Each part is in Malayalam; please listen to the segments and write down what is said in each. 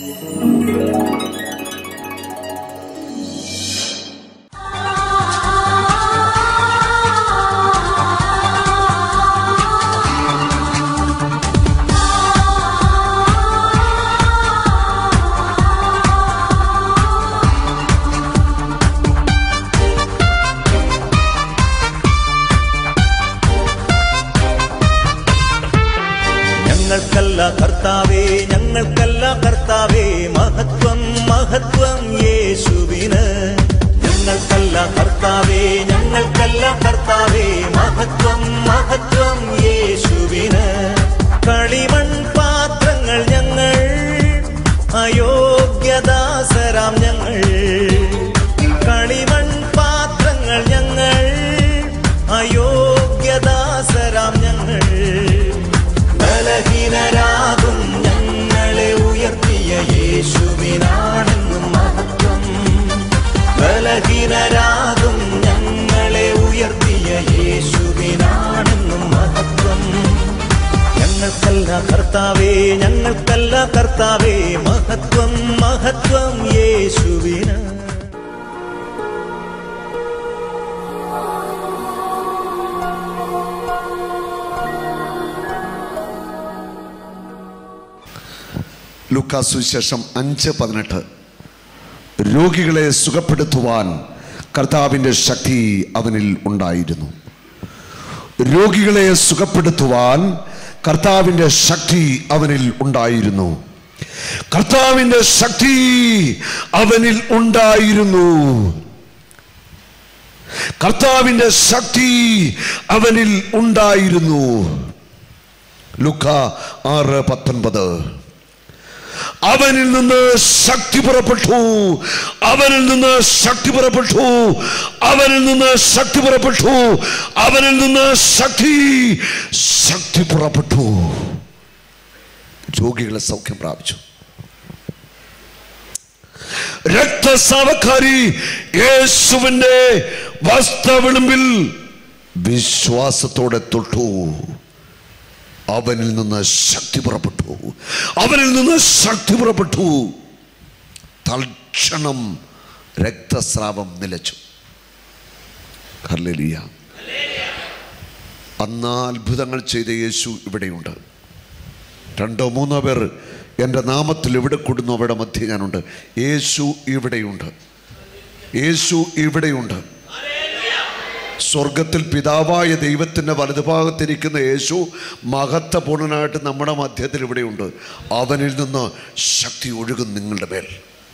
ഞങ്ങൾക്കല്ല കർത്താവേ ഞങ്ങൾക്കല്ല കർത്താവേ മഹത്വം മഹത്വം യേശുവിന് ഞങ്ങൾക്കല്ല കർത്താവേ ഞങ്ങൾക്കല്ല കർത്താവേ മഹത്വം മഹത്വം യേശുവിന് കളിമൺ പാത്രങ്ങൾ ഞങ്ങൾ അയോഗ്യദാസരാം ഞങ്ങൾ കളിമൺ പാത്രങ്ങൾ ഞങ്ങൾ അയോഗ്യദാസരാം ഞങ്ങൾ ബലഹീനരാകും ഞങ്ങളെ ഉയർത്തിയ യേശുവിനാണെന്നും മഹത്വം ബലഹീനരാകും ഞങ്ങളെ ഉയർത്തിയ യേശുവിനാണെന്നും മഹത്വം ഞങ്ങൾക്കല്ല കർത്താവേ ഞങ്ങൾക്കല്ല കർത്താവേ മഹത്വം മഹത്വം യേശുവിന് ലൂക്കാസ് സുവിശേഷം അഞ്ച് പതിനെട്ട് രോഗികളെ സുഖപ്പെടുത്തുവാൻ കർത്താവിൻ്റെ ശക്തി അവനിൽ ഉണ്ടായിരുന്നു രോഗികളെ സുഖപ്പെടുത്തുവാൻ കർത്താവിൻ്റെ ശക്തി അവനിൽ ഉണ്ടായിരുന്നു കർത്താവിൻ്റെ ശക്തി അവനിൽ ഉണ്ടായിരുന്നു കർത്താവിൻ്റെ ശക്തി അവനിൽ ഉണ്ടായിരുന്നു ലുക്ക ആറ് പത്തൊൻപത് അവനിൽ നിന്ന് ശക്തി പുറപ്പെട്ടു അവനിൽ നിന്ന് ശക്തി പുറപ്പെട്ടു അവനിൽ നിന്ന് ശക്തി പുറപ്പെട്ടു അവനിൽ നിന്ന് ശക്തി ശക്തി പുറപ്പെട്ടു രോഗികളെ സൗഖ്യം പ്രാപിച്ചു രക്തസാവക്കാരി യേശുവിന്റെ വസ്ത്രവിളുമ്പിൽ വിശ്വാസത്തോടെ തൊട്ടു അവനിൽ നിന്ന് ശക്തി പുറപ്പെട്ടു അവനിൽ നിന്ന് ശക്തി പുറപ്പെട്ടു തൽക്ഷണം രക്തസ്രാവം നിലച്ചു ഹല്ലേലൂയ അന്ന് അത്ഭുതങ്ങൾ ചെയ്ത യേശു ഇവിടെയുണ്ട് രണ്ടോ മൂന്നോ പേർ എൻ്റെ നാമത്തിൽ എവിടെ കൂടുന്നു അവിടെ മധ്യ ഞാനുണ്ട് യേശു ഇവിടെയുണ്ട് യേശു ഇവിടെയുണ്ട് സ്വർഗത്തിൽ പിതാവായ ദൈവത്തിൻ്റെ വലതുഭാഗത്തിരിക്കുന്ന യേശു മഹത്വപൂർണനായിട്ട് നമ്മുടെ മധ്യത്തിൽ ഇവിടെയുണ്ട് അവനിൽ നിന്ന് ശക്തി ഒഴുകും നിങ്ങളുടെ മേൽ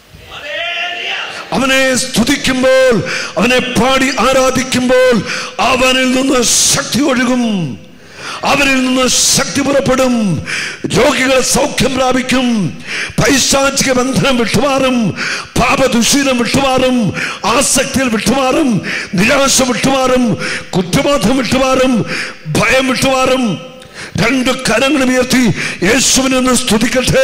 അവനെ സ്തുതിക്കുമ്പോൾ അവനെ പാടി ആരാധിക്കുമ്പോൾ അവനിൽ നിന്ന് ശക്തി ഒഴുകും അവരിൽ നിന്ന് ശക്തി പുറപ്പെടും രോഗികൾ സൗഖ്യം പ്രാപിക്കും പൈശാചിക ബന്ധനം വിട്ടുമാറും പാപദുശീലം വിട്ടുമാറും ആസക്തിയിൽ വിട്ടുമാറും നിരാശ വിട്ടുമാറും കുറ്റബോധം വിട്ടുമാറും ഭയം വിട്ടുമാറും രണ്ട് കരങ്ങളും ഉയർത്തി യേശുവിനെ ഒന്ന് സ്തുതിക്കട്ടെ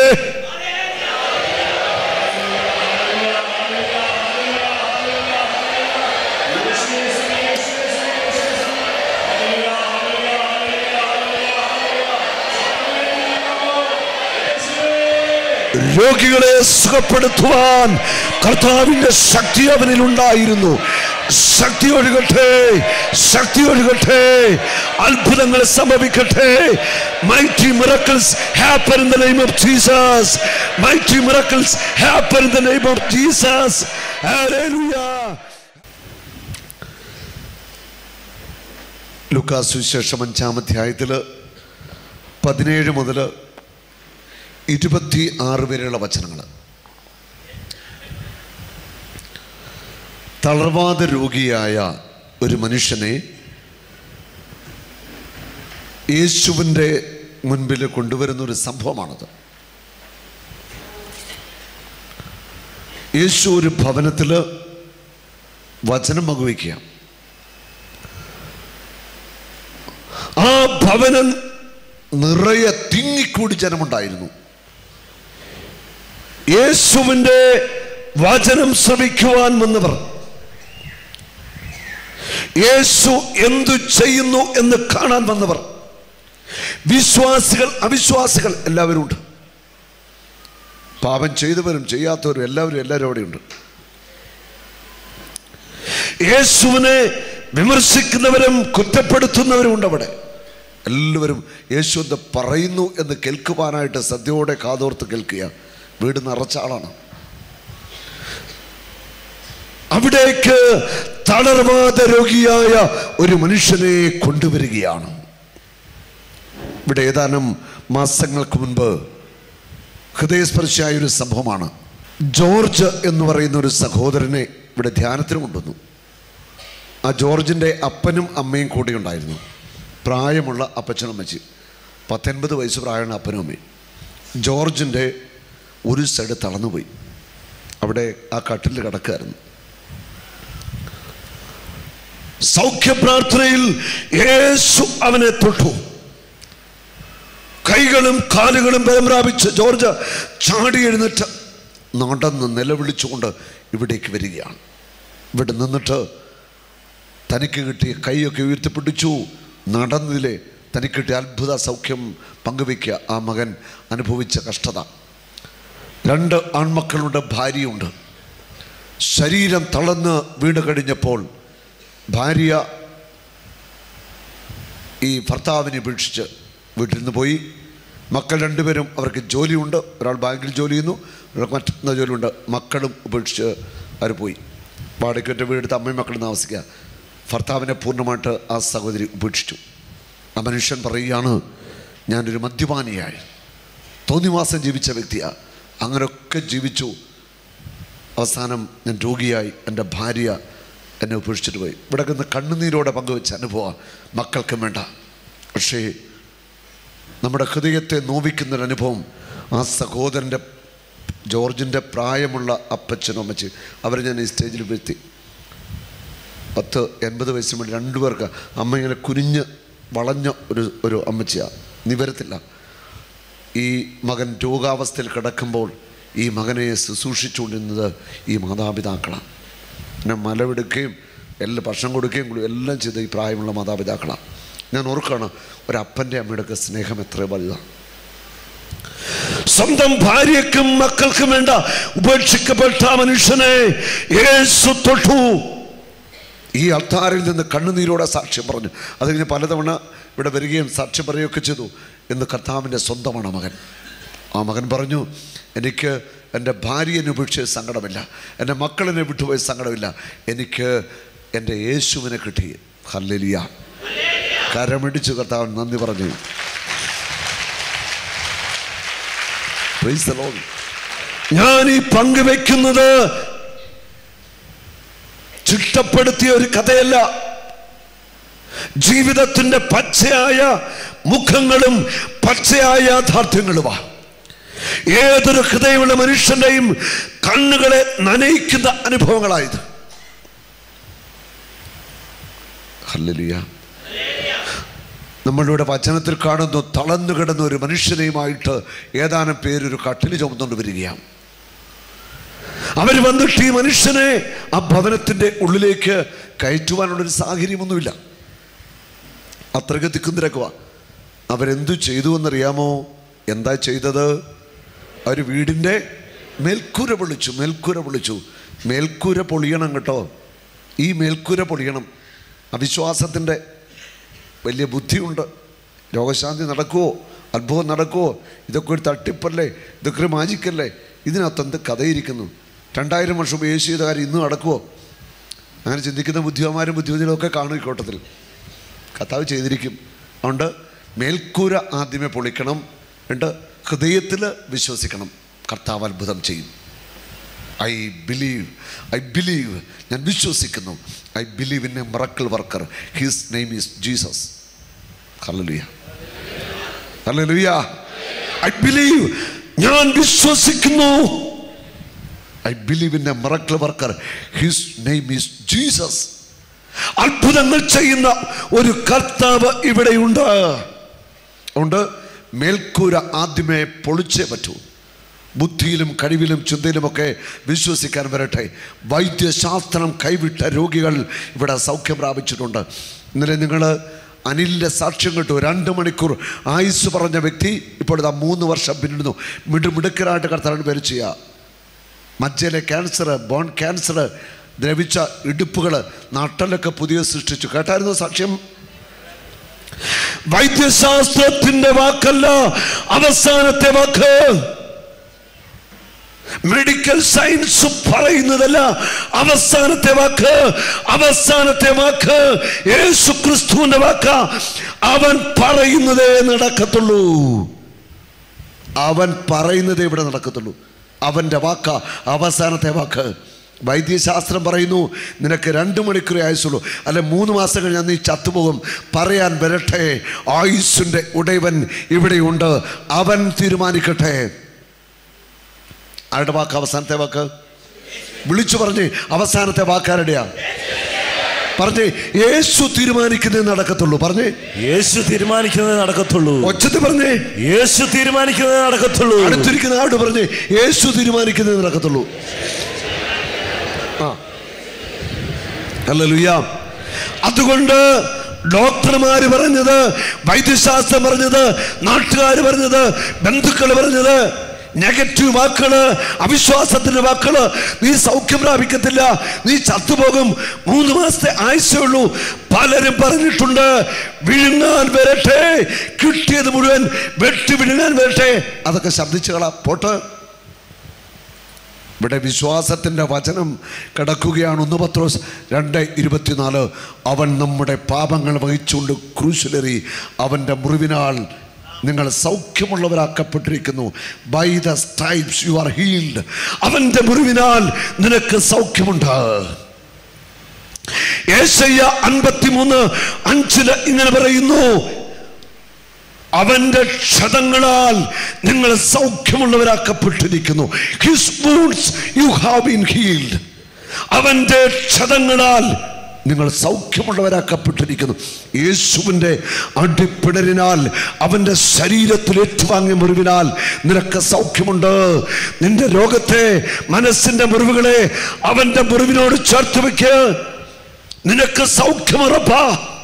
രോഗികളെ സുഖപ്പെടുത്തുവാൻ കർത്താവിന്റെ ശക്തി അവനിൽ ഉണ്ടായിരുന്നു ശക്തി ഒഴുകട്ടെ ശക്തി ഒഴുകട്ടെ അത്ഭുതങ്ങൾ സംഭവിക്കട്ടെ mighty miracles happen in the name of Jesus mighty miracles happen in the name of Jesus hallelujah ലുക്കാസ് സുവിശേഷം അഞ്ചാം അധ്യായത്തിൽ പതിനേഴ് മുതൽ ഇരുപത്തി ആറ് വരെയുള്ള വചനങ്ങൾ തളർവാദ രോഗിയായ ഒരു മനുഷ്യനെ യേശുവിൻ്റെ മുൻപിൽ കൊണ്ടുവരുന്ന ഒരു സംഭവമാണത് യേശു ഒരു ഭവനത്തിൽ വചനം പങ്കുവയ്ക്കുക ആ ഭവനം നിറയെ തിങ്ങിക്കൂടി ജനമുണ്ടായിരുന്നു യേശുവിൻ്റെ വചനം ശ്രമിക്കുവാൻ വന്നവർ യേശു എന്തു ചെയ്യുന്നു എന്ന് കാണാൻ വന്നവർ വിശ്വാസികൾ അവിശ്വാസികൾ എല്ലാവരും ഉണ്ട് പാപം ചെയ്തവരും ചെയ്യാത്തവരും എല്ലാവരും എല്ലാവരും അവിടെയുണ്ട് യേശുവിനെ വിമർശിക്കുന്നവരും കുറ്റപ്പെടുത്തുന്നവരും ഉണ്ട് അവിടെ എല്ലാവരും യേശു എന്ത് പറയുന്നു എന്ന് കേൾക്കുവാനായിട്ട് സദ്യയോടെ കാതോർത്ത് കേൾക്കുക വീട് നിറച്ച ആളാണ് അവിടേക്ക് തളർവാദ രോഗിയായ ഒരു മനുഷ്യനെ കൊണ്ടുവരികയാണ് ഇവിടെ ഏതാനും മാസങ്ങൾക്ക് മുൻപ് ഹൃദയസ്പർശിയായ ഒരു സംഭവമാണ് ജോർജ് എന്ന് പറയുന്ന ഒരു സഹോദരനെ ഇവിടെ ധ്യാനത്തിന് കൊണ്ടുവന്നു ആ ജോർജിൻ്റെ അപ്പനും അമ്മയും കൂടി ഉണ്ടായിരുന്നു പ്രായമുള്ള അപ്പച്ചനും അമ്മച്ചി പത്തൊൻപത് വയസ്സ് പ്രായമുള്ള അപ്പനും അമ്മയും ജോർജിൻ്റെ ഒരു സൈഡ് തളർന്നുപോയി അവിടെ ആ കട്ടിൽ കിടക്കുകയായിരുന്നു സൗഖ്യപ്രാർത്ഥനയിൽ യേശു അവനെ തൊട്ടു കൈകളും കാലുകളും ബലം പ്രാപിച്ച് ജോർജ് ചാടി എഴുന്നേറ്റ് നടന്ന് നിലവിളിച്ചുകൊണ്ട് ഇവിടേക്ക് വരികയാണ് ഇവിടെ നിന്നിട്ട് തനിക്ക് കിട്ടിയ കൈയൊക്കെ ഉയർത്തിപ്പിടിച്ചു നടന്നതിലെ തനിക്ക് കിട്ടിയ അത്ഭുത സൗഖ്യം പങ്കുവയ്ക്കുക ആ മകൻ അനുഭവിച്ച കഷ്ടത രണ്ട് ആൺമക്കളുണ്ട് ഭാര്യയുണ്ട് ശരീരം തളർന്ന് വീണ് കഴിഞ്ഞപ്പോൾ ഭാര്യ ഈ ഭർത്താവിനെ ഉപേക്ഷിച്ച് വീട്ടിൽ നിന്ന് പോയി മക്കൾ രണ്ടുപേരും അവർക്ക് ജോലിയുണ്ട് ഒരാൾ ബാങ്കിൽ ജോലി ചെയ്യുന്നു ഒരാൾ മറ്റൊന്ന ജോലിയുണ്ട് മക്കളും ഉപേക്ഷിച്ച് അവർ പോയി വാടകയ്ക്കൊറ്റ വീടെടുത്ത് അമ്മയും മക്കളും താമസിക്കുക ഭർത്താവിനെ പൂർണ്ണമായിട്ട് ആ സഹോദരി ഉപേക്ഷിച്ചു ആ മനുഷ്യൻ പറയുകയാണ് ഞാനൊരു മദ്യപാനിയായി തോന്നിവാസം ജീവിച്ച വ്യക്തിയാണ് അങ്ങനെയൊക്കെ ജീവിച്ചു അവസാനം ഞാൻ രോഗിയായി എൻ്റെ ഭാര്യ എന്നെ ഉപേക്ഷിച്ചിട്ട് പോയി ഇവിടെ നിന്ന് കണ്ണുനീരോടെ പങ്കുവെച്ച അനുഭവം മക്കൾക്കും വേണ്ട പക്ഷേ നമ്മുടെ ഹൃദയത്തെ നോവിക്കുന്നൊരു അനുഭവം ആ സഹോദരൻ്റെ ജോർജിൻ്റെ പ്രായമുള്ള അപ്പച്ചനും അമ്മച്ചി അവരെ ഞാൻ ഈ സ്റ്റേജിൽ വരുത്തി പത്ത് എൺപത് വയസ്സിന് വേണ്ടി രണ്ടുപേർക്ക് അമ്മ ഇങ്ങനെ കുനിഞ്ഞ് വളഞ്ഞ ഒരു ഒരു അമ്മച്ചിയാണ് നിവരത്തില്ല ഈ മകൻ രോഗാവസ്ഥയിൽ കിടക്കുമ്പോൾ ഈ മകനെ ശുശ്രൂഷിച്ചുകൊണ്ടിരുന്നത് ഈ മാതാപിതാക്കളാണ് പിന്നെ മലവെടുക്കുകയും എല്ലാം ഭക്ഷണം കൊടുക്കുകയും കൂടി എല്ലാം ചെയ്ത ഈ പ്രായമുള്ള മാതാപിതാക്കളാണ് ഞാൻ ഓർക്കുകയാണ് ഒരപ്പൻ്റെ അമ്മയുടെയൊക്കെ സ്നേഹം എത്ര വലുതാണ് സ്വന്തം ഭാര്യയ്ക്കും മക്കൾക്കും വേണ്ട ഉപേക്ഷിക്കപ്പെട്ട ആ മനുഷ്യനെ യേശു തൊട്ടു ഈ അൾത്താരിൽ നിന്ന് കണ്ണുനീരോടെ സാക്ഷ്യം പറഞ്ഞു അത് കഴിഞ്ഞ് പലതവണ ഇവിടെ വരികയും സാക്ഷ്യം പറയുകയൊക്കെ ചെയ്തു എന്ന് കർത്താവിൻ്റെ സ്വന്തമാണ് ആ മകൻ ആ മകൻ പറഞ്ഞു എനിക്ക് എൻ്റെ ഭാര്യനെ ഉപേക്ഷിച്ച് സങ്കടമില്ല എൻ്റെ മക്കളിനെ വിട്ടുപോയ സങ്കടമില്ല എനിക്ക് എൻ്റെ യേശുവിനെ കിട്ടി ഹല്ലലിയ കരമിടിച്ചു കർത്താവൻ നന്ദി പറഞ്ഞു Praise the Lord. ഞാൻ ഈ പങ്കുവെക്കുന്നത് ചിട്ടപ്പെടുത്തിയ ഒരു കഥയല്ല ജീവിതത്തിന്റെ പച്ചയായ മുഖങ്ങളും പച്ചയായ യാഥാർത്ഥ്യങ്ങളുമാണ് ഏതൊരു ഹൃദയമുള്ള മനുഷ്യന്റെയും കണ്ണുകളെ നനയിക്കുന്ന അനുഭവങ്ങളായത് ഹല്ലേലൂയ നമ്മളിവിടെ വചനത്തിൽ കാണുന്നു തളർന്നു കിടന്ന ഒരു മനുഷ്യനെയുമായിട്ട് ഏതാനും പേരൊരു കട്ടിൽ ചുമന്നുകൊണ്ട് വരികയാണ് അവർ വന്നിട്ട് ഈ മനുഷ്യനെ ആ ഭവനത്തിൻ്റെ ഉള്ളിലേക്ക് കയറ്റുവാനുള്ളൊരു സാഹചര്യമൊന്നുമില്ല അത്രയ്ക്ക് തിക്കുന്നിരക്കുക അവരെന്തു ചെയ്തു എന്നറിയാമോ എന്താ ചെയ്തത് അവർ വീടിൻ്റെ മേൽക്കൂര പൊളിച്ചു മേൽക്കൂര പൊളിച്ചു മേൽക്കൂര പൊളിയണം കേട്ടോ ഈ മേൽക്കൂര പൊളിയണം അവിശ്വാസത്തിൻ്റെ വലിയ ബുദ്ധിയുണ്ട് രോഗശാന്തി നടക്കുമോ അത്ഭുതം നടക്കുമോ ഇതൊക്കെ ഒരു തട്ടിപ്പല്ലേ ഇതൊക്കെ ഒരു മാജിക്കല്ലേ ഇതിനകത്ത് എന്ത് കഥയിരിക്കുന്നു രണ്ടായിരം വർഷം യേശു ചെയ്ത കാര്യം ഇന്നും നടക്കുമോ അങ്ങനെ ചിന്തിക്കുന്ന ബുദ്ധിമാരും ബുദ്ധിമതികളും ഒക്കെ കാണും ഈ കൂട്ടത്തിൽ കർത്താവ് ചെയ്തിരിക്കും അതുകൊണ്ട് മേൽക്കൂര ആദ്യമേ പൊളിക്കണം എന്നിട്ട് ഹൃദയത്തിൽ വിശ്വസിക്കണം കർത്താവ് അത്ഭുതം ചെയ്യും ഐ ബിലീവ് ഐ ബിലീവ് ഞാൻ വിശ്വസിക്കുന്നു I believe in a miracle worker his name is Jesus hallelujah hallelujah I believe ഞാൻ വിശ്വസിക്കുന്നു I believe in a miracle worker his name is Jesus അത്ഭുതങ്ങൾ ചെയ്യുന്ന ഒരു കർത്താവ് ഇവിടെയുണ്ട് അതുകൊണ്ട് മേൽക്കൂര ആദ്യമേ പൊളിച്ചേ പറ്റൂ ബുദ്ധിയിലും കഴിവിലും ചിന്തയിലുമൊക്കെ വിശ്വസിക്കാൻ വരട്ടെ വൈദ്യശാസ്ത്രം കൈവിട്ട രോഗികൾ ഇവിടെ സൗഖ്യം പ്രാപിച്ചിട്ടുണ്ട് ഇന്നലെ നിങ്ങൾ അനിലിൻ്റെ സാക്ഷ്യം കേട്ടു രണ്ട് മണിക്കൂർ ആയുസ് പറഞ്ഞ വ്യക്തി ഇപ്പോൾ ഇതാ മൂന്ന് വർഷം പിന്നിടുന്നു മിടു മിടുക്കരായിട്ട് കർത്താവിന് പേര് ചെയ്യുക മജ്ജയിലെ ക്യാൻസർ ബോൺ ക്യാൻസർ ദ്രവിച്ച ഇടുപ്പുകൾ നട്ടലൊക്കെ പുതിയ സൃഷ്ടിച്ചു കേട്ടായിരുന്നു സാക്ഷ്യം വൈദ്യശാസ്ത്രത്തിന്റെ വാക്കല്ല അവസാനത്തെ വാക്ക് മെഡിക്കൽ സയൻസ് പറയുന്നതല്ല അവസാനത്തെ വാക്ക് അവസാനത്തെ വാക്ക് യേശു ക്രിസ്തുവിന്റെ വാക്ക അവൻ പറയുന്നതേ നടക്കത്തുള്ളൂ അവൻ പറയുന്നതേ ഇവിടെ നടക്കത്തുള്ളൂ അവൻ്റെ വാക്ക അവസാനത്തെ വാക്ക് വൈദ്യശാസ്ത്രം പറയുന്നു നിനക്ക് രണ്ട് മണിക്കൂറേ ആയുസുള്ളൂ അല്ലെ മൂന്ന് മാസം കഴിഞ്ഞാൽ നീ ചത്തുപോകും പറയാൻ വരട്ടെ ആയുസ്സിൻ്റെ ഉടയവൻ ഇവിടെയുണ്ട് അവൻ തീരുമാനിക്കട്ടെ ആരുടെ വാക്ക് അവസാനത്തെ വാക്ക് വിളിച്ചു പറഞ്ഞ് അവസാനത്തെ വാക്കാരുടെയാ പറഞ്ഞേ യേശു തീരുമാനിക്കുന്നേ നടക്കത്തുള്ളൂ പറഞ്ഞേ യേശു തീരുമാനിക്കുന്നതേ നടക്കത്തുള്ളൂ ഒച്ചത്തിൽ പറഞ്ഞേ യേശു തീരുമാനിക്കുന്നതേ നടക്കത്തുള്ളൂ അടുത്തിരിക്കുന്ന ആളോട് പറഞ്ഞേ യേശു തീരുമാനിക്കുന്നേ നടക്കത്തുള്ളൂ ആ അല്ലല്ലുയ്യ അതുകൊണ്ട് ഡോക്ടർമാര് പറഞ്ഞത് വൈദ്യശാസ്ത്രം പറഞ്ഞത് നാട്ടുകാർ പറഞ്ഞത് ബന്ധുക്കൾ പറഞ്ഞത് നെഗറ്റീവ് വാക്കുകള് അവിശ്വാസത്തിന്റെ വാക്കുകള് നീ സൗഖ്യം പ്രാപിക്കത്തില്ല നീ ചത്തുപോകും മൂന്ന് മാസത്തെ ആയുസേ ഉള്ളൂ പലരും പറഞ്ഞിട്ടുണ്ട് വിഴുങ്ങാൻ വരട്ടെ കിട്ടിയത് മുഴുവൻ വെട്ടി വിഴുങ്ങാൻ വരട്ടെ അതൊക്കെ ശബ്ദിച്ചു കളാ പോട്ട് ഇവിടെ വിശ്വാസത്തിൻ്റെ വചനം കിടക്കുകയാണ് ഒന്ന് പത്രോസ് രണ്ട് ഇരുപത്തിനാല് അവൻ നമ്മുടെ പാപങ്ങൾ വഹിച്ചുകൊണ്ട് ക്രൂശിലേറി അവൻ്റെ മുറിവിനാൽ നിങ്ങൾ സൗഖ്യമുള്ളവരാക്കപ്പെട്ടിരിക്കുന്നു by the stripes you are healed അവൻ്റെ മുറിവിനാൽ നിനക്ക് സൗഖ്യമുണ്ട് ഏശയ്യ അൻപത്തിമൂന്ന് അഞ്ചില് ഇങ്ങനെ പറയുന്നു അവന്റെ ക്ഷതങ്ങളാൽ നിങ്ങൾ സൗഖ്യമുള്ളവരാക്കപ്പെട്ടിരിക്കുന്നു his wounds you have been healed അവന്റെ ക്ഷതങ്ങളാൽ നിങ്ങൾ സൗഖ്യമുള്ളവരാക്കപ്പെട്ടിരിക്കുന്നു യേശുവിൻ്റെ അടിപ്പിടരിനാൽ അവൻ്റെ ശരീരത്തിൽ ഏറ്റുവാങ്ങിയ മുറിവിനാൽ നിനക്ക് സൗഖ്യമുണ്ട് നിന്റെ രോഗത്തെ മനസ്സിന്റെ മുറിവുകളെ അവൻ്റെ മുറിവിനോട് ചേർത്ത് വെക്ക് നിനക്ക് സൗഖ്യമുറപ്പാ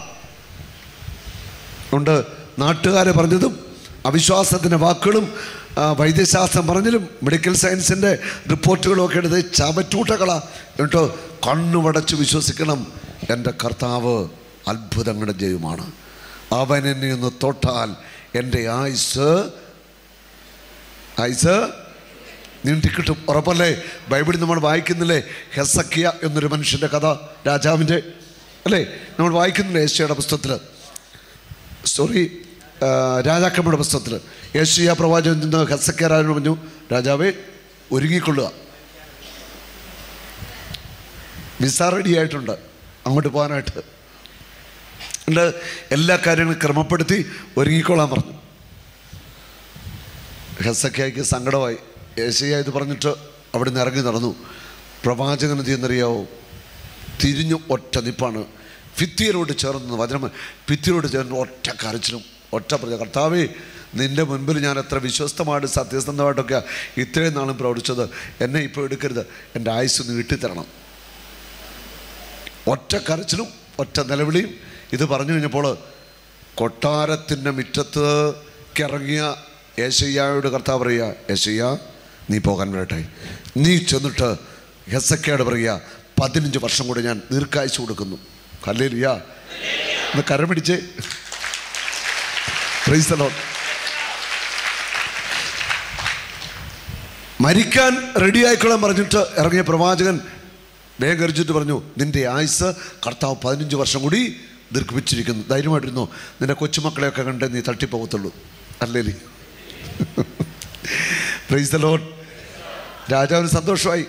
ഉണ്ട് നാട്ടുകാരെ പറഞ്ഞതും അവിശ്വാസത്തിൻ്റെ വാക്കുകളും ആ, വൈദ്യശാസ്ത്രം പറഞ്ഞതും മെഡിക്കൽ സയൻസിൻ്റെ റിപ്പോർട്ടുകളും ഒക്കെ എടുത്ത് ചവറ്റൂട്ടകളാ എന്നിട്ടോ കണ്ണുമടച്ച് വിശ്വസിക്കണം എൻ്റെ കർത്താവ് അത്ഭുതങ്ങളുടെ ജയമാണ് അവൻ എന്നെ ഒന്ന് തൊട്ടാൽ എൻ്റെ ആയുസ് ആയുസ് നീട്ടിക്കിട്ടും ഉറപ്പല്ലേ ബൈബിളിൽ നമ്മൾ വായിക്കുന്നില്ലേ ഹെസക്കിയ എന്നൊരു മനുഷ്യൻ്റെ കഥ രാജാവിൻ്റെ അല്ലേ നമ്മൾ വായിക്കുന്നില്ലേ ഏഷ്യയുടെ പുസ്തകത്തിൽ സോറി ആ, രാജാക്കന്മാരുടെ പുസ്തകത്തിൽ യേശയ്യ പ്രവാചകൻ നിന്ന് ഹെസക്കിയ രാജാവിനോട് പറഞ്ഞു രാജാവേ ഒരുങ്ങിക്കൊള്ളുക വിസ റെഡി ആയിട്ടുണ്ട് അങ്ങോട്ട് പോകാനായിട്ട് ഉണ്ട് എല്ലാ കാര്യങ്ങളും ക്രമപ്പെടുത്തി ഒരുങ്ങിക്കൊള്ളാൻ പറഞ്ഞു ഹെസക്കയ്ക്ക് സങ്കടമായി ഏശയ്യ ഇത് പറഞ്ഞിട്ട് അവിടെ നിന്ന് ഇറങ്ങി നടന്നു പ്രവാചകൻ എന്ത് ചെയ്യുന്നറിയാവോ തിരിഞ്ഞു ഒറ്റ നിപ്പാണ് ഭിത്തിയരോട് ചേർന്ന് വചനം ഭിത്തിയരോട് ചേർന്ന് ഒറ്റ കരച്ചിലും ഒറ്റ പറഞ്ഞ കർത്താവേ നിന്റെ മുൻപിൽ ഞാൻ എത്ര വിശ്വസ്തമായിട്ട് സത്യസന്ധമായിട്ടൊക്കെ ഇത്രയും നാളും പ്രവർത്തിച്ചത് എന്നെ ഇപ്പോൾ എടുക്കരുത് എൻ്റെ ആയുസ് നീട്ടിത്തരണം ഒറ്റ കരച്ചിലും ഒറ്റ നിലവിളിയും ഇത് പറഞ്ഞു കഴിഞ്ഞപ്പോൾ കൊട്ടാരത്തിൻ്റെ മുറ്റത്തേക്ക് ഇറങ്ങിയ യേശയ്യായോട് കർത്താവ് പറയുക യേശയ്യ നീ പോകാൻ വരട്ടെ നീ ചെന്നിട്ട് ഹെസക്കയോട് പറയുക പതിനഞ്ച് വർഷം കൂടി ഞാൻ ദീർഘായുസ് കൊടുക്കുന്നു കല്ലേലിയ ഒന്ന് കരം പിടിച്ചേ Praise the Lord. മരിക്കാൻ റെഡി ആയിക്കോളാൻ പറഞ്ഞിട്ട് ഇറങ്ങിയ പ്രവാചകൻ വേഗം കരിച്ചിട്ട് പറഞ്ഞു നിന്റെ ആയുസ് കർത്താവ് പതിനഞ്ച് വർഷം കൂടി ദീർഘിപ്പിച്ചിരിക്കുന്നു ധൈര്യമായിട്ടിരുന്നു നിന്റെ കൊച്ചുമക്കളെയൊക്കെ കണ്ട് നീ തട്ടിപ്പോകത്തുള്ളൂ അല്ലേ പ്രൈസ് ദ ലോഡ് രാജാവിന് സന്തോഷമായി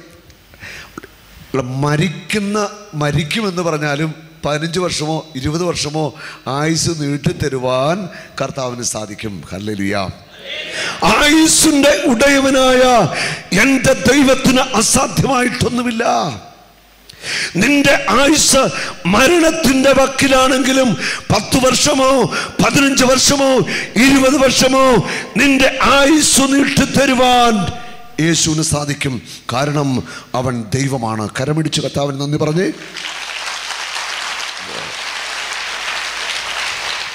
മരിക്കുന്ന മരിക്കുമെന്ന് പറഞ്ഞാലും പതിനഞ്ച് വർഷമോ ഇരുപത് വർഷമോ ആയുസ് നീട്ടിത്തരുവാൻ കർത്താവിന് സാധിക്കും ഹല്ലേലൂയ ആയുസിന്റെ ഉടയവനായ എൻ്റെ ദൈവത്തിന് അസാധ്യമായിട്ടൊന്നുമില്ല നിന്റെ ആയുസ് മരണത്തിന്റെ വക്കിലാണെങ്കിലും പത്ത് വർഷമോ പതിനഞ്ച് വർഷമോ ഇരുപത് വർഷമോ നിന്റെ ആയുസ് നീട്ടിത്തരുവാൻ യേശുവിന് സാധിക്കും കാരണം അവൻ ദൈവമാണ് കരമിടിച്ച് കർത്താവിന് നന്ദി പറഞ്ഞേ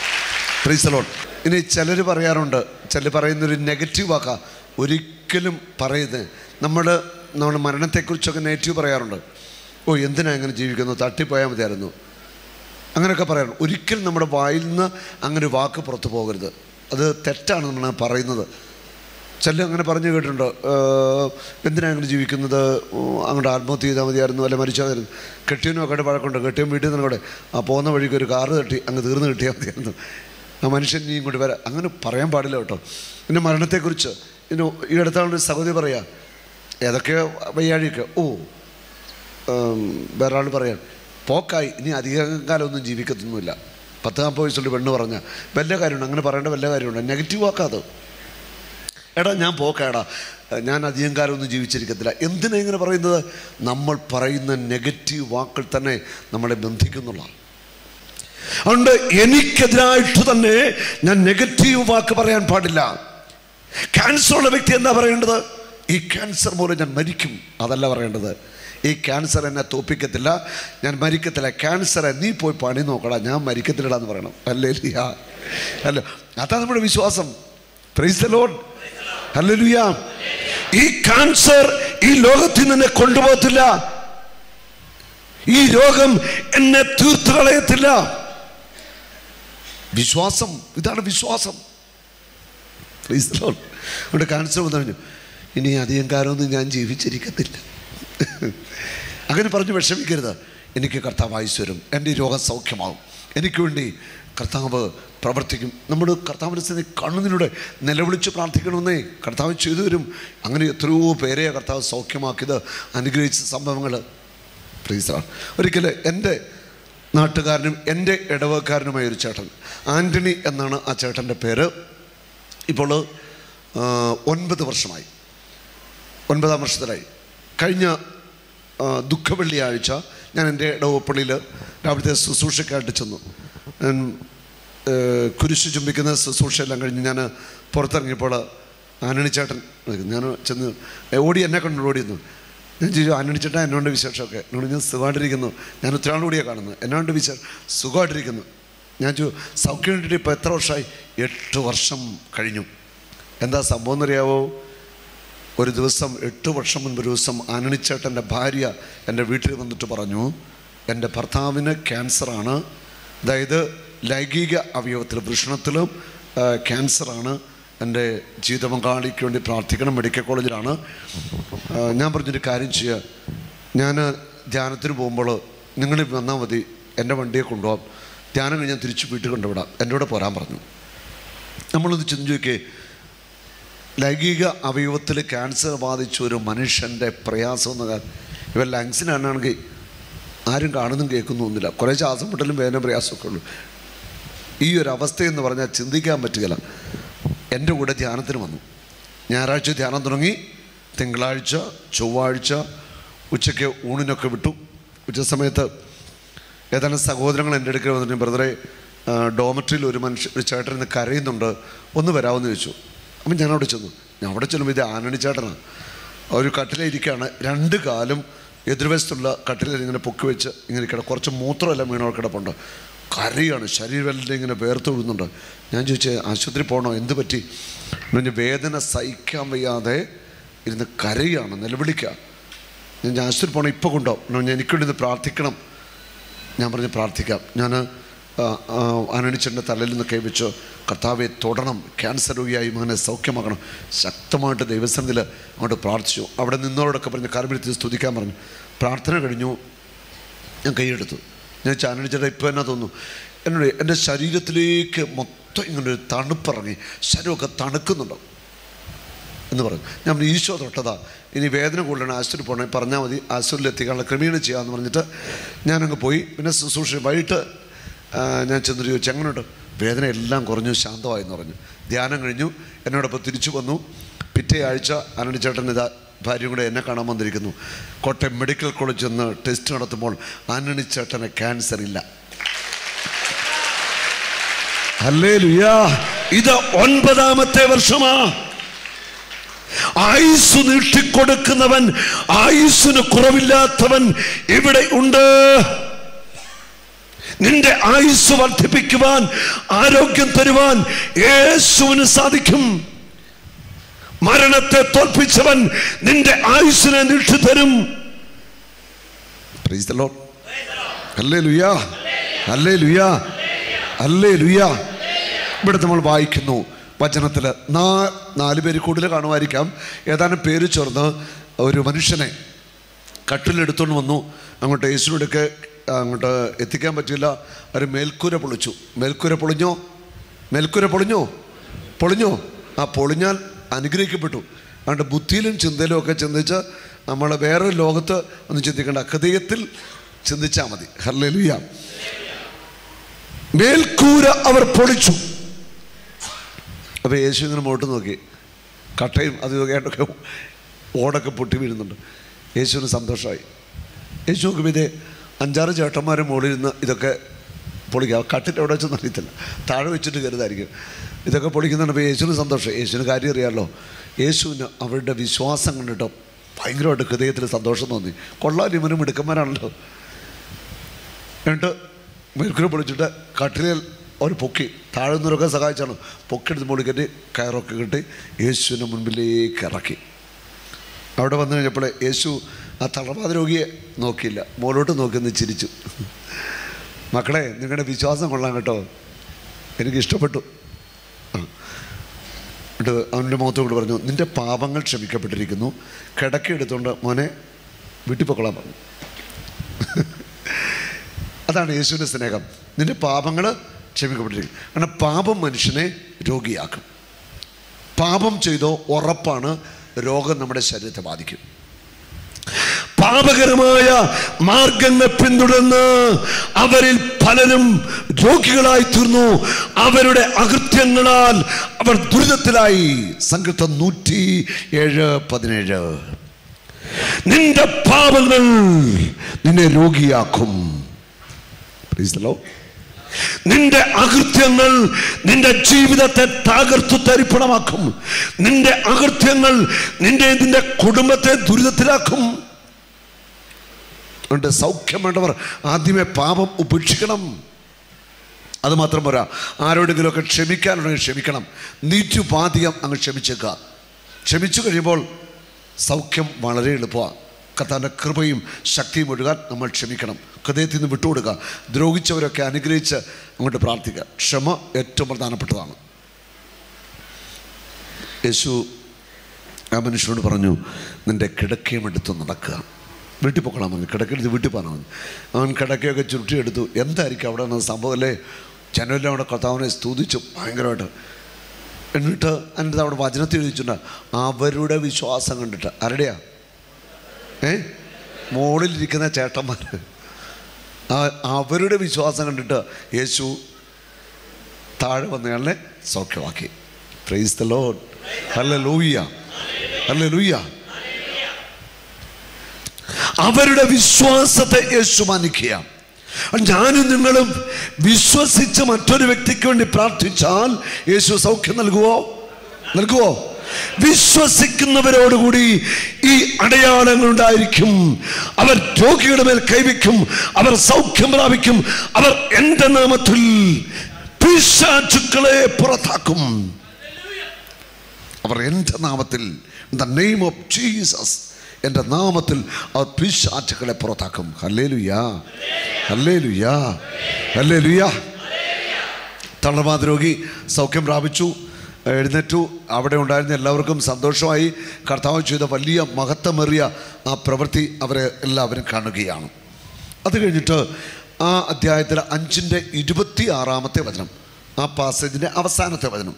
ഫ്രീസലോൺ ഇനി ചിലർ പറയാറുണ്ട് ചിലർ പറയുന്നൊരു നെഗറ്റീവ് വാക്കാ ഒരിക്കലും പറയുന്നത് നമ്മൾ നമ്മുടെ മരണത്തെക്കുറിച്ചൊക്കെ നെഗറ്റീവ് പറയാറുണ്ട് ഓ എന്തിനാ ഇങ്ങനെ ജീവിക്കുന്നു തട്ടിപ്പോയാൽ മതിയായിരുന്നു അങ്ങനെയൊക്കെ പറയാറുണ്ട് ഒരിക്കലും നമ്മുടെ വായിൽ നിന്ന് അങ്ങനെ ഒരു വാക്ക് പുറത്തു പോകരുത് അത് തെറ്റാണ് നമ്മൾ പറയുന്നത് ചില അങ്ങനെ പറഞ്ഞു കേട്ടിട്ടുണ്ട് എന്തിനാ അങ്ങനെ ജീവിക്കുന്നത് ഉം, അങ്ങോട്ട് ആത്മഹത്യ ചെയ്താൽ മതിയായിരുന്നു അല്ലെ മരിച്ചായിരുന്നു കെട്ടിയനും ഒക്കെ വഴക്കുണ്ട് കെട്ടിയൻ വീട്ടിൽ നിന്ന് കൂടെ ആ പോകുന്ന വഴിക്ക് ഒരു കാറ് തട്ടി അങ്ങ് തീർന്ന് കിട്ടിയാൽ മതിയായിരുന്നു ആ മനുഷ്യൻ നീ ഇങ്ങോട്ട് വരാം അങ്ങനെ പറയാൻ പാടില്ല കേട്ടോ പിന്നെ മരണത്തെക്കുറിച്ച് ഇനി ഈ അടുത്താണ് സഹോദരി പറയാ ഏതൊക്കെയോ വയ്യാഴിയൊക്കെ ഓ ഉം, വേറെ ആൾ പറയാൻ പോക്കായി ഇനി അധികം കാലമൊന്നും ജീവിക്കത്തൊന്നുമില്ല പത്ത് നാൽപ്പത് വയസ്സുള്ള പെണ്ണ് പറഞ്ഞ വല്ല കാര്യമുണ്ട് അങ്ങനെ പറയേണ്ട വല്ല കാര്യമുണ്ട് നെഗറ്റീവ് ആക്കാതെ എടാ ഞാൻ പോക്കാടാ ഞാൻ അധികം കാലമൊന്നും ജീവിച്ചിരിക്കത്തില്ല എന്തിനാ ഇങ്ങനെ പറയുന്നത് നമ്മൾ പറയുന്ന നെഗറ്റീവ് വാക്കുകൾ തന്നെ നമ്മളെ ബന്ധിക്കുന്നുള്ള അതുകൊണ്ട് എനിക്കെതിരായിട്ട് തന്നെ ഞാൻ നെഗറ്റീവ് വാക്ക് പറയാൻ പാടില്ല ക്യാൻസർ ഉള്ള വ്യക്തി എന്താ പറയേണ്ടത് ഈ ക്യാൻസർ മൂലം ഞാൻ മരിക്കും അതല്ല പറയേണ്ടത് ഈ ക്യാൻസർ എന്നെ തോപ്പിക്കത്തില്ല ഞാൻ മരിക്കത്തില്ല ക്യാൻസറെ നീ പോയി പണി നോക്കടാ ഞാൻ മരിക്കത്തില്ലടാ എന്ന് പറയണം അല്ലേ ലിയ? അല്ല അതാ നമ്മുടെ വിശ്വാസം പ്രൈസ് ദ ലോർഡ് ഹല്ലേലൂയ ഈ ക്യാൻസർ ഈ ലോകത്തിൽ നിന്ന് എന്നെ കൊണ്ടുപോകത്തില്ല ഈ രോഗം എന്നെ തീർത്തു കളയത്തില്ല വിശ്വാസം ഇതാണ് വിശ്വാസം Praise the Lord. അവിടെ ക്യാൻസർ വന്നു പറഞ്ഞു ഇനി അധികം കാലമൊന്നും ഞാൻ ജീവിച്ചിരിക്കത്തില്ല അങ്ങനെ പറഞ്ഞ് വിഷമിക്കരുത് എനിക്ക് കർത്താവ് ആയുസ് വരും എൻ്റെ ഈ രോഗം സൗഖ്യമാവും എനിക്ക് വേണ്ടി കർത്താവ് പ്രവർത്തിക്കും നമ്മൾ കർത്താവിൻ്റെ സ്ഥിതി കണ്ണുനിലൂടെ നിലവിളിച്ച് പ്രാർത്ഥിക്കണമെന്നേ കർത്താവ് ചെയ്തു തരും അങ്ങനെ എത്രയോ പേരെ കർത്താവ് സൗഖ്യമാക്കിയത് അനുഗ്രഹിച്ച സംഭവങ്ങൾ പ്രീസറാണ് ഒരിക്കൽ എൻ്റെ നാട്ടുകാരനും എൻ്റെ ഇടവക്കാരനുമായ ഒരു ചേട്ടൻ ആൻ്റണി എന്നാണ് ആ ചേട്ടൻ്റെ പേര് ഇപ്പോൾ ആ, ഒൻപത് വർഷമായി ഒൻപതാം വർഷത്തിലായി കഴിഞ്ഞ ആ, ദുഃഖവെള്ളിയാഴ്ച ഞാൻ എൻ്റെ ഇടവപ്പള്ളിയിൽ രാവിലത്തെ ശുശ്രൂഷയ്ക്കായിട്ട് ചെന്നു ഞാൻ ഏ, കുരിശ് ചുംബിക്കുന്ന ശുശ്രൂഷയെല്ലാം കഴിഞ്ഞ് ഞാൻ പുറത്തിറങ്ങിയപ്പോൾ ആനണി ചേട്ടൻ ഞാൻ ചെന്ന് ഏ, ഓടി എന്നെ കണ്ടു ഓടിയിരുന്നു ഞാൻ ചോദിച്ചു ആനണി ചേട്ടൻ എന്നോണ്ട് വിശേഷമൊക്കെ എന്നോട് ഞാൻ സുഖമായിട്ടിരിക്കുന്നു ഞാൻ ഉത്തരാണ്ട് കൂടിയാണ് കാണുന്നത് എന്നോണ്ട് വിശേഷം സുഖമായിട്ടിരിക്കുന്നു ഞാൻ ചോ സൗഖ്യം കിട്ടിയിട്ട് ഇപ്പോൾ എത്ര വർഷമായി എട്ട് വർഷം കഴിഞ്ഞു എന്താ സംഭവം എന്നറിയാവോ ഒരു ദിവസം എട്ട് വർഷം മുൻപ് ഒരു ദിവസം ആനണിച്ചേട്ടൻ്റെ ഭാര്യ എൻ്റെ വീട്ടിൽ വന്നിട്ട് പറഞ്ഞു എൻ്റെ ഭർത്താവിന് ക്യാൻസറാണ് അതായത് ലൈംഗിക അവയവത്തിൽ വൃഷണത്തിലും ആ, ക്യാൻസറാണ് എൻ്റെ ജീവിത പങ്കാളിക്ക് വേണ്ടി പ്രാർത്ഥിക്കണം മെഡിക്കൽ കോളേജിലാണ് ആ, ഞാൻ പറഞ്ഞൊരു കാര്യം ചെയ്യുക ഞാൻ ധ്യാനത്തിന് പോകുമ്പോൾ നിങ്ങൾ വന്നാൽ മതി എൻ്റെ വണ്ടിയെ കൊണ്ടുപോകാം ധ്യാനം കഴിഞ്ഞ് ഞാൻ തിരിച്ച് വീട്ടിൽ കൊണ്ടുവിടാം എൻ്റെ കൂടെ പോരാൻ പറഞ്ഞു നമ്മളൊന്ന് ചിന്തിച്ച് നോക്കിയേ ലൈംഗിക അവയവത്തിൽ ക്യാൻസർ ബാധിച്ച ഒരു മനുഷ്യൻ്റെ പ്രയാസം എന്ന് പറഞ്ഞാൽ ഇവൻ ലങ്സിനാണെങ്കിൽ ആരും കാണുന്നും കേൾക്കുന്നൊന്നുമില്ല കുറേ ശ്വാസം മുട്ടലും വേദന പ്രയാസമൊക്കെ ഉള്ളൂ ഈ ഒരു അവസ്ഥയെന്ന് പറഞ്ഞാൽ ചിന്തിക്കാൻ പറ്റുകയില്ല എൻ്റെ കൂടെ ധ്യാനത്തിന് വന്നു ഞായറാഴ്ച ധ്യാനം തുടങ്ങി തിങ്കളാഴ്ച ചൊവ്വാഴ്ച ഉച്ചയ്ക്ക് ഊണിനൊക്കെ വിട്ടു ഉച്ച സമയത്ത് ഏതാനും സഹോദരങ്ങൾ എൻ്റെ അടുക്കൽ വന്നിട്ട് ബ്രദറെ ഡോമട്രിയിൽ ഒരു മനുഷ്യ ഒരു ചേട്ടൻ ഇന്ന് കരയുന്നുണ്ട് ഒന്ന് വരാമെന്ന് ചോദിച്ചു അപ്പം ഞാൻ അവിടെ ചെന്നു ഞാൻ അവിടെ ചെല്ലുമ്പോൾ ഇത് ആനണി ചേട്ടനാണ് ഒരു കട്ടിലിരിക്കുകയാണ് രണ്ട് കാലും എതിർവശത്തുള്ള കട്ടിലിൽ ഇങ്ങനെ പൊക്കി വെച്ച് ഇങ്ങനെ കിട കുറച്ച് മൂത്രമെല്ലാം വീണോ കിടപ്പുണ്ട് കരയാണ് ശരീരമെല്ലാം ഇങ്ങനെ വേർത്തൊഴുന്നുണ്ട് ഞാൻ ചോദിച്ചേ ആശുപത്രി പോകണോ എന്ത് പറ്റി പിന്നെ വേദന സഹിക്കാൻ വയ്യാതെ ഇരുന്ന് കരയാണ് നിലവിളിക്കുക ഞാൻ ആശുപത്രി പോകണം ഇപ്പോൾ കൊണ്ടുപോകും ഞാൻ എനിക്ക് വേണ്ടി ഒന്ന് പ്രാർത്ഥിക്കണം ഞാൻ പറഞ്ഞ് പ്രാർത്ഥിക്കാം ഞാൻ അനണിച്ചൻ്റെ തലയിൽ നിന്ന് കൈവച്ച് കർത്താവെ തൊടണം ക്യാൻസർ രോഗിയായി മകനെ സൗഖ്യമാക്കണം ശക്തമായിട്ട് ദൈവസന്നിധിയിൽ അങ്ങോട്ട് പ്രാർത്ഥിച്ചു അവിടെ നിന്നവരോടൊക്കെ പറഞ്ഞ് കാർമിടത്തിൽ സ്തുതിക്കാൻ പറഞ്ഞു പ്രാർത്ഥന കഴിഞ്ഞു ഞാൻ കൈയെടുത്തു ഞാൻ ചാനടിച്ചിട്ട് ഇപ്പോൾ എന്നാ തോന്നുന്നു എന്നോട് എൻ്റെ ശരീരത്തിലേക്ക് മൊത്തം ഇങ്ങനെ ഒരു തണുപ്പിറങ്ങി ശരീരമൊക്കെ തണുക്കുന്നുണ്ടോ എന്ന് പറഞ്ഞു ഞാൻ പറഞ്ഞു, ഈശോ തൊട്ടതാ ഇനി വേദന കൂടുതലാണ് ആശുപത്രി പോകണേ പറഞ്ഞാൽ മതി ആശുപത്രിയിൽ എത്തിക്കാനുള്ള ക്രമീണം ചെയ്യാമെന്ന് പറഞ്ഞിട്ട് ഞാനങ്ങ് പോയി പിന്നെ ശുശ്രൂഷ വൈകിട്ട് ആ, ഞാൻ ചെന്നിട്ട് ചോദിച്ചു എങ്ങനെയുണ്ട് വേദന എല്ലാം കുറഞ്ഞു ശാന്തമായെന്ന് പറഞ്ഞു ധ്യാനം കഴിഞ്ഞു എന്നോടൊപ്പം തിരിച്ചു വന്നു പിറ്റേ ആഴ്ച അനണി ചേട്ടൻ ഇതാ ഭാര്യയും കൂടെ എന്നെ കാണാൻ വന്നിരിക്കുന്നു കോട്ടയം മെഡിക്കൽ കോളേജിൽ ചെന്ന് ടെസ്റ്റ് നടത്തുമ്പോൾ ആന്റണി ചേട്ടന് ക്യാൻസർ ഇല്ല അല്ലേ ഇത് ഒൻപതാമത്തെ വർഷമാ ആയുസ് നീട്ടിക്കൊടുക്കുന്നവൻ ആയുസ്സിന് കുറവില്ലാത്തവൻ ഇവിടെ ഉണ്ട് നിന്റെ ആയുസ് വർദ്ധിപ്പിക്കുവാൻ ആരോഗ്യം തരുവാൻ യേശുവിന് സാധിക്കും മരണത്തെ തോൽപ്പിച്ചവൻ നിന്റെ ആയുസ്സിനെ നീട്ടിത്തരും Praise the Lord. Hallelujah. Hallelujah. Hallelujah. ഇവിടെ നമ്മൾ വായിക്കുന്നു വചനത്തിൽ നാ നാല് പേര് കൂടുതൽ കാണുമായിരിക്കാം ഏതാനും പേര് ചേർന്ന് ഒരു മനുഷ്യനെ കട്ടിലെടുത്തുകൊണ്ട് വന്നു അങ്ങോട്ട് യേശുവിനോടൊക്കെ അങ്ങോട്ട് എത്തിക്കാൻ പറ്റില്ല ഒരു മേൽക്കൂര പൊളിച്ചു മേൽക്കൂര പൊളിഞ്ഞോ മേൽക്കൂര പൊളിഞ്ഞോ പൊളിഞ്ഞോ ആ പൊളിഞ്ഞാൽ അനുഗ്രഹിക്കപ്പെട്ടു അതുകൊണ്ട് ബുദ്ധിയിലും ചിന്തയിലും ഒക്കെ ചിന്തിച്ച് നമ്മൾ വേറെ ലോകത്ത് ഒന്നും ചിന്തിക്കേണ്ട ഹൃദയത്തിൽ ചിന്തിച്ചാൽ മതി ഹർലേലുയ മേൽക്കൂര അവർ പൊളിച്ചു അപ്പോൾ യേശു ഇങ്ങനെ മുകളിട്ട് നോക്കി കട്ടയും അത് ഇതൊക്കെയായിട്ടൊക്കെ ഓടൊക്കെ പൊട്ടി വീഴുന്നുണ്ട് യേശുവിന് സന്തോഷമായി യേശു നോക്കുമ്പോൾ ഇതേ അഞ്ചാറ് ചേട്ടന്മാരും മുകളിൽ നിന്ന് ഇതൊക്കെ പൊളിക്കുക കട്ടിട്ട് എവിടെ വെച്ചൊന്നും അറിയത്തില്ല താഴെ വെച്ചിട്ട് കരുതായിരിക്കും ഇതൊക്കെ പൊളിക്കുന്നുണ്ട് യേശുവിന് സന്തോഷം യേശുവിന് കാര്യം അറിയാമല്ലോ യേശുവിന് അവരുടെ വിശ്വാസം കണ്ടിട്ട് ഭയങ്കരമായിട്ട് ഹൃദയത്തിൽ സന്തോഷം തോന്നി കൊള്ളാൻ ഇവനും മിടുക്കന്മാരാണല്ലോ എന്നിട്ട് മെരുക്കുര പൊളിച്ചിട്ട് കട്ടിലിൽ ഒരു പൊക്കി താഴെ നിന്നൊക്കെ സഹായിച്ചാണ് പൊക്കെടുത്ത് മുകളിൽ കയറൊക്കെ കിട്ടി യേശുവിൻ്റെ മുൻപിലേക്ക് ഇറക്കി അവിടെ വന്നു കഴിഞ്ഞപ്പോൾ യേശു ആ തളർവാദ രോഗിയെ നോക്കിയില്ല മുകളിലോട്ട് നോക്കി ഒന്ന് ചിരിച്ചു മക്കളെ നിങ്ങളുടെ വിശ്വാസം കൊള്ളാം കേട്ടോ എനിക്ക് ഇഷ്ടപ്പെട്ടു ആ എന്നിട്ട് അവൻ്റെ മുഖത്തോട് പറഞ്ഞു നിൻ്റെ പാപങ്ങൾ ക്ഷമിക്കപ്പെട്ടിരിക്കുന്നു കിടക്കെടുത്തുകൊണ്ട് മോനെ വീട്ടിൽ പൊക്കളാൻ പറഞ്ഞു അതാണ് യേശുവിൻ്റെ സ്നേഹം നിന്റെ പാപങ്ങൾ ക്ഷമിക്കപ്പെട്ടിരിക്കും കാരണം പാപം മനുഷ്യനെ രോഗിയാക്കും പാപം ചെയ്തോ ഉറപ്പാണ് രോഗം നമ്മുടെ ശരീരത്തെ ബാധിക്കും പാപകരമായ മാർഗങ്ങൾ പിന്തുടർന്ന് അവരിൽ പലരും രോഗികളായി തീർന്നു അവരുടെ അകൃത്യങ്ങളാൽ അവർ ദുരിതത്തിലായി സങ്കീർത്തം നൂറ്റി ഏഴ് പതിനേഴ് നിന്റെ പാപങ്ങൾ നിന്നെ രോഗിയാക്കും Praise the Lord. നിന്റെ അകൃത്യങ്ങൾ നിന്റെ ജീവിതത്തെ തകർത്തു തരിപ്പണമാക്കും നിന്റെ അകൃത്യങ്ങൾ നിന്റെ നിന്റെ കുടുംബത്തെ ദുരിതത്തിലാക്കും അതുകൊണ്ട് സൗഖ്യം വേണ്ടവർ ആദ്യമേ പാപം ഉപേക്ഷിക്കണം അത് മാത്രം പോരാ ആരോടെങ്കിലുമൊക്കെ ക്ഷമിക്കാനുണ്ടെങ്കിൽ ക്ഷമിക്കണം നീറ്റുപാധികം അങ്ങ് ക്ഷമിച്ചേക്കുക ക്ഷമിച്ചു കഴിയുമ്പോൾ സൗഖ്യം വളരെ എളുപ്പമാണ് കർത്താവിൻ്റെ കൃപയും ശക്തിയും ഒഴുകാൻ നമ്മൾ ക്ഷമിക്കണം ഹൃദയത്തിൽ നിന്ന് വിട്ടുകൊടുക്കുക ദ്രോഹിച്ചവരൊക്കെ അനുഗ്രഹിച്ച് അങ്ങോട്ട് പ്രാർത്ഥിക്കുക ക്ഷമ ഏറ്റവും പ്രധാനപ്പെട്ടതാണ് യേശു ആ മനുഷ്യനോട് പറഞ്ഞു നിൻ്റെ കിടക്കയും എടുത്ത് നടക്കുക വീട്ടിൽ പൊക്കണം പറഞ്ഞു കിടക്കെടുത്ത് വീട്ടിൽ പോകാൻ പറഞ്ഞു അവൻ കിടക്കയൊക്കെ ചുരുട്ടിയെടുത്തു എന്തായിരിക്കും അവിടെ നിന്ന് സംഭവം അല്ലേ ജനമെല്ലാം അവിടെ കർത്താവിനെ സ്തുതിച്ചു ഭയങ്കരമായിട്ട് എന്നിട്ട് എന്നിട്ട് അവിടെ വചനത്തിൽ എഴുതിച്ചിട്ടുണ്ട് അവരുടെ വിശ്വാസം കണ്ടിട്ട് ആരുടെയാ ഏ മുകളിലിരിക്കുന്ന ചേട്ടന്മാർ ആ- അവരുടെ വിശ്വാസം കണ്ടിട്ട് യേശു താഴെ വന്നയാളെ സൗഖ്യമാക്കി പ്രൈസ് ദ ലോഡ് ഹല്ല ലൂയ്യ ഹല്ല ലൂയ്യ അവരുടെ വിശ്വാസത്തെ യേശു മാനിക്കുക ഞാനും നിങ്ങളും വിശ്വസിച്ച് മറ്റൊരു വ്യക്തിക്ക് വേണ്ടി പ്രാർത്ഥിച്ചാൽ യേശു സൗഖ്യം നൽകുവോ നൽകുവോ വിശ്വസിക്കുന്നവരോടുകൂടി ഈ അടയാളങ്ങൾ ഉണ്ടായിരിക്കും അവർ രോഗിയുടെ മേൽ കൈവയ്ക്കും അവർ സൗഖ്യം പ്രാപിക്കും അവർ എൻ്റെ നാമത്തിൽ പിശാചുക്കളെ പുറത്താക്കും അവർ എൻ്റെ നാമത്തിൽ ദ നെയിം ഓഫ് ജീസസ് എൻ്റെ നാമത്തിൽ അവർ പിശാചുക്കളെ പുറത്താക്കും ഹല്ലേ ലുയാ ഹല്ലേ ലുയാ ഹല്ലേ ലുയാ തളർവാദ രോഗി സൗഖ്യം പ്രാപിച്ചു എഴുന്നേറ്റു അവിടെ ഉണ്ടായിരുന്ന എല്ലാവർക്കും സന്തോഷമായി കർത്താവ് ചെയ്ത വലിയ മഹത്വമേറിയ ആ പ്രവൃത്തി അവരെ എല്ലാവരും കാണുകയാണ് അത് കഴിഞ്ഞിട്ട് ആ അധ്യായത്തിലെ അഞ്ചിൻ്റെ ഇരുപത്തി ആറാമത്തെ വചനം ആ പാസേജിൻ്റെ അവസാനത്തെ വചനം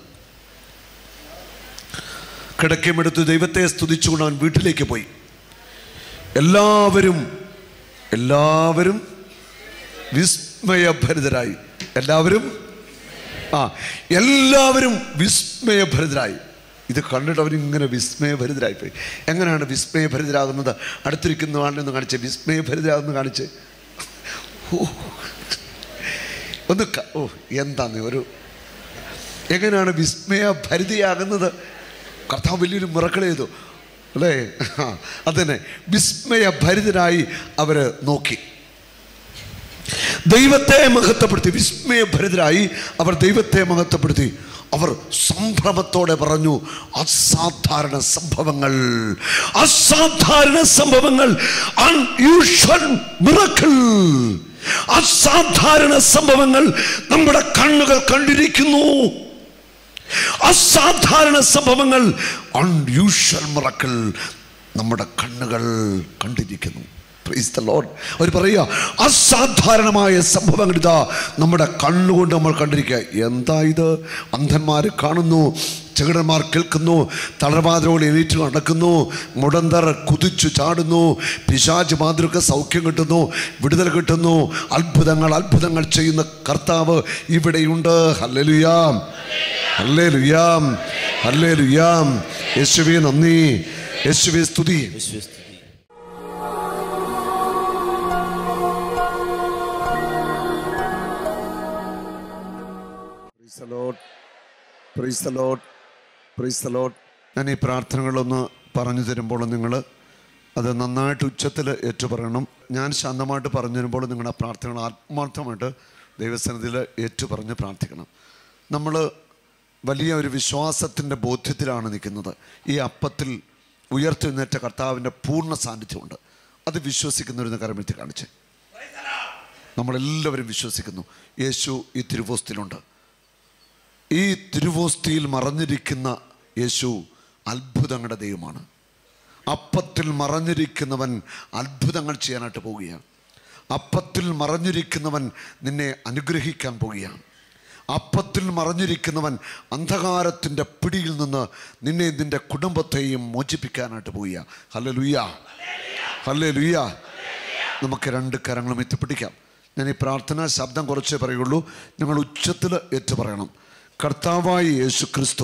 കിടക്കമെടുത്ത് ദൈവത്തെ സ്തുതിച്ചുകൊണ്ട് അവൻ വീട്ടിലേക്ക് പോയി എല്ലാവരും എല്ലാവരും വിസ്മയഭരിതരായി എല്ലാവരും ആ എല്ലാവരും വിസ്മയഭരിതരായി ഇത് കണ്ടിട്ട് അവരിങ്ങനെ വിസ്മയഭരിതരായി പോയി എങ്ങനെയാണ് വിസ്മയഭരിതരാകുന്നത് അടുത്തിരിക്കുന്ന ആളിനൊന്ന് കാണിച്ച് വിസ്മയഭരിതരാകുന്ന കാണിച്ച് ഓ ഒന്ന് ക- ഓ എന്താന്ന് ഒരു എങ്ങനെയാണ് വിസ്മയഭരിതയാകുന്നത് കർത്താവ് വലിയൊരു മിറക്കൾ ചെയ്തു അല്ലേ ആ, അത് തന്നെ വിസ്മയഭരിതരായി അവർ നോക്കി ദൈവത്തെ മഹത്വപ്പെടുത്തി വിസ്മയഭരിതരായി അവർ ദൈവത്തെ മഹത്വപ്പെടുത്തി അവർ സംഭ്രമത്തോടെ പറഞ്ഞു അസാധാരണ സംഭവങ്ങൾ അസാധാരണ സംഭവങ്ങൾ അൺയൂഷ്വൽ മിറക്കിൾ അസാധാരണ സംഭവങ്ങൾ നമ്മുടെ കണ്ണുകൾ കണ്ടിരിക്കുന്നു അസാധാരണ സംഭവങ്ങൾ അൺയൂഷ്വൽ മിറക്കിൾ നമ്മുടെ കണ്ണുകൾ കണ്ടിരിക്കുന്നു Praise the Lord. അവർ പറയുക അസാധാരണമായ സംഭവങ്ങൾ ഇതാ നമ്മുടെ കണ്ണുകൊണ്ട് നമ്മൾ കണ്ടിരിക്കുക എന്താ ഇത് അന്ധന്മാർ കാണുന്നു ചെകിടന്മാർ കേൾക്കുന്നു തളർവാതിരോട് എണീറ്റ് നടക്കുന്നു മുടന്തർ കുതിച്ചു ചാടുന്നു പിശാച് മാതൃക സൗഖ്യം കിട്ടുന്നു വിടുതൽ കിട്ടുന്നു അത്ഭുതങ്ങൾ അത്ഭുതങ്ങൾ ചെയ്യുന്ന കർത്താവ് ഇവിടെയുണ്ട് ഹല്ലേലൂയാം ഹല്ലേലൂയാം ഹല്ലേലൂയാം യേശുവേ നന്ദി യേശുവേ സ്തുതി Praise the Lord. Praise the Lord. Praise the Lord. ഞാൻ ഈ പ്രാർത്ഥനകളൊന്ന് പറഞ്ഞു തരുമ്പോൾ നിങ്ങൾ അത് നന്നായിട്ട് ഉച്ചത്തിൽ ഏറ്റുപറയണം ഞാൻ ശാന്തമായിട്ട് പറഞ്ഞു തരുമ്പോൾ നിങ്ങളുടെ പ്രാർത്ഥനകൾ ആത്മാർത്ഥമായിട്ട് ദൈവസന്നിധിയിൽ ഏറ്റുപറഞ്ഞ് പ്രാർത്ഥിക്കണം നമ്മൾ വലിയ ഒരു വിശ്വാസത്തിൻ്റെ ബോധ്യത്തിലാണ് നിൽക്കുന്നത് ഈ അപ്പത്തിൽ ഉയർത്തെഴുന്നേറ്റ കർത്താവിൻ്റെ പൂർണ്ണ സാന്നിധ്യമുണ്ട് അത് വിശ്വസിക്കുന്നവരെന്ന് കരമെത്തി കാണിച്ചേ നമ്മളെല്ലാവരും വിശ്വസിക്കുന്നു യേശു ഈ തിരുവോസ്തിയിലുണ്ട് ഈ തിരുവോസ്തിയിൽ മറഞ്ഞിരിക്കുന്ന യേശു അത്ഭുതങ്ങളുടെ ദൈവമാണ് അപ്പത്തിൽ മറഞ്ഞിരിക്കുന്നവൻ അത്ഭുതങ്ങൾ ചെയ്യാനായിട്ട് പോവുകയാണ് അപ്പത്തിൽ മറഞ്ഞിരിക്കുന്നവൻ നിന്നെ അനുഗ്രഹിക്കാൻ പോവുകയാണ് അപ്പത്തിൽ മറഞ്ഞിരിക്കുന്നവൻ അന്ധകാരത്തിൻ്റെ പിടിയിൽ നിന്ന് നിന്നെ നിന്റെ കുടുംബത്തെയും മോചിപ്പിക്കാനായിട്ട് പോവുക ഹല്ലേ ലുയ്യ ഹല്ലേ ലുയ്യ നമുക്ക് രണ്ട് കരങ്ങളും എത്തിപ്പിടിക്കാം ഞാൻ ഈ പ്രാർത്ഥന ശബ്ദം കുറച്ചേ പറയുള്ളൂ നിങ്ങൾ ഉച്ചത്തിൽ ഏറ്റു പറയണം കർത്താവായ യേശു ക്രിസ്തു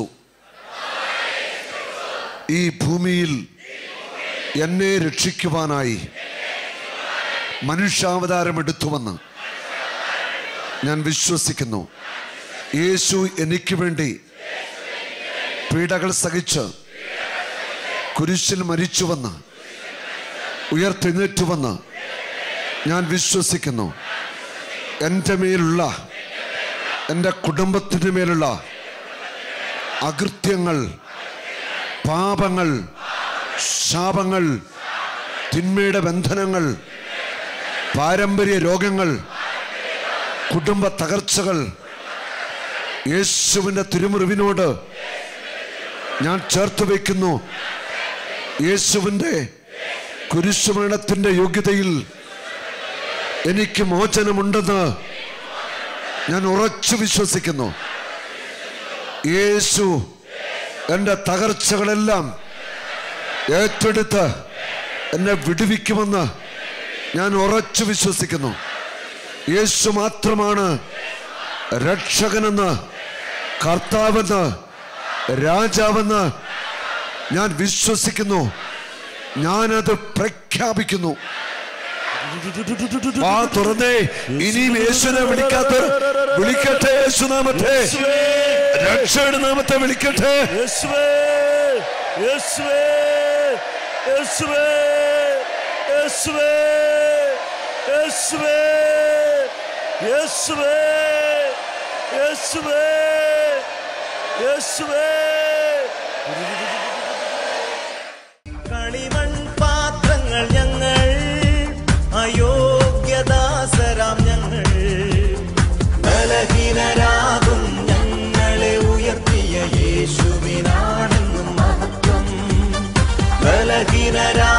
ഈ ഭൂമിയിൽ എന്നെ രക്ഷിക്കുവാനായി മനുഷ്യാവതാരം എടുത്തുവന്ന് ഞാൻ വിശ്വസിക്കുന്നു യേശു എനിക്ക് വേണ്ടി പീഡകൾ സഹിച്ച് കുരിശിൽ മരിച്ചുവന്ന് ഉയർത്തെഴുന്നേറ്റുവന്ന് ഞാൻ വിശ്വസിക്കുന്നു എൻ്റെ മേലുള്ള എൻ്റെ കുടുംബത്തിൻ്റെ മേലുള്ള അകൃത്യങ്ങൾ പാപങ്ങൾ ശാപങ്ങൾ തിന്മയുടെ ബന്ധനങ്ങൾ പാരമ്പര്യ രോഗങ്ങൾ കുടുംബ തകർച്ചകൾ യേശുവിൻ്റെ തിരുമുറിവിനോട് ഞാൻ ചേർത്ത് വയ്ക്കുന്നു യേശുവിൻ്റെ കുരിശുമരണത്തിൻ്റെ യോഗ്യതയിൽ എനിക്ക് മോചനമുണ്ടെന്ന് ഞാൻ ഉറച്ചു വിശ്വസിക്കുന്നു യേശു എൻ്റെ തകർച്ചകളെല്ലാം ഏറ്റെടുത്ത് എന്നെ വിടുവിക്കുമെന്ന് ഞാൻ ഉറച്ചു വിശ്വസിക്കുന്നു യേശു മാത്രമാണ് രക്ഷകനെന്ന് കർത്താവെന്ന് രാജാവെന്ന് ഞാൻ വിശ്വസിക്കുന്നു ഞാനത് പ്രഖ്യാപിക്കുന്നു ആ തുറന്നേ ഇനിയും യേശുവിനെ വിളിക്കാത്തവർ വിളിക്കട്ടെ യേശുനാമത്തെ രക്ഷയുടെ നാമത്തെ വിളിക്കട്ടെ യേശുവേ യേശുവേ യേശുവേ യേശുവേ യേശുവേ യേശുവേ യേശുവേ യേശുവേ കളിമൺ പാത്രങ്ങൾ ഞങ്ങൾ അയോഗ്യദാസരാം ഞങ്ങൾ ബലഹീനരാകും ഞങ്ങളെ ഉയർത്തിയ യേശുവിനാണെന്നും മഹത്വം ബലഹീനരാ